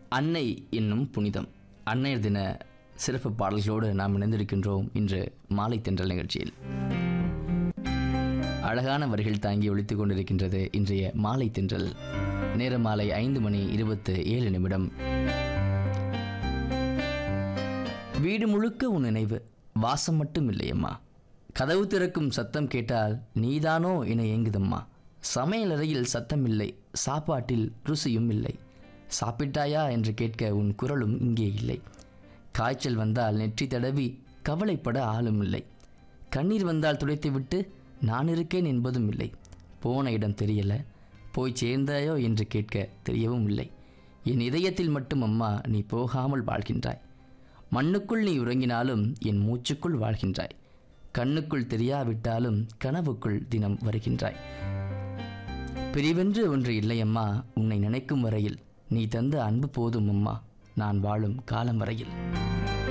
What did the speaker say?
அன்னை என்னும் புனிதம் அன்னையர் தின சிறப்பு பாடல்களோடு நாம் இணைந்திருக்கின்றோம் இன்று மாலை தென்றல் நிகழ்ச்சியில் அழகான வரிகள் தாங்கி ஒழித்துக் கொண்டிருக்கின்றது இன்றைய மாலை தென்றல் நேரம் மாலை ஐந்து மணி இருபத்து ஏழு நிமிடம் வீடு முழுக்க உன் நினைவு வாசம் மட்டும் இல்லையம்மா கதவு திறக்கும் சத்தம் கேட்டால் நீதானோ என ஏங்குதம்மா சமையலறையில் சத்தம் இல்லை சாப்பாட்டில் ருசியும் இல்லை சாப்பிட்டாயா என்று கேட்க உன் குரலும் இங்கே இல்லை காய்ச்சல் வந்தால் நெற்றி தடவி கவலைப்பட ஆளும் இல்லை கண்ணீர் வந்தால் துடைத்துவிட்டு நான் இருக்கேன் என்பதும் இல்லை போன இடம் தெரியல போய் சேர்ந்தாயோ என்று கேட்க தெரியவும் இல்லை என் இதயத்தில் மட்டும் அம்மா நீ போகாமல் வாழ்கின்றாய் மண்ணுக்குள் நீ உறங்கினாலும் என் மூச்சுக்குள் வாழ்கின்றாய் கண்ணுக்குள் தெரியாவிட்டாலும் கனவுக்குள் தினம் வருகின்றாய் பிரிவென்று ஒன்று இல்லையம்மா உன்னை நினைக்கும் வரையில் நீ தந்த அன்பு போதும் அம்மா நான் வாழும் காலம் வரையில்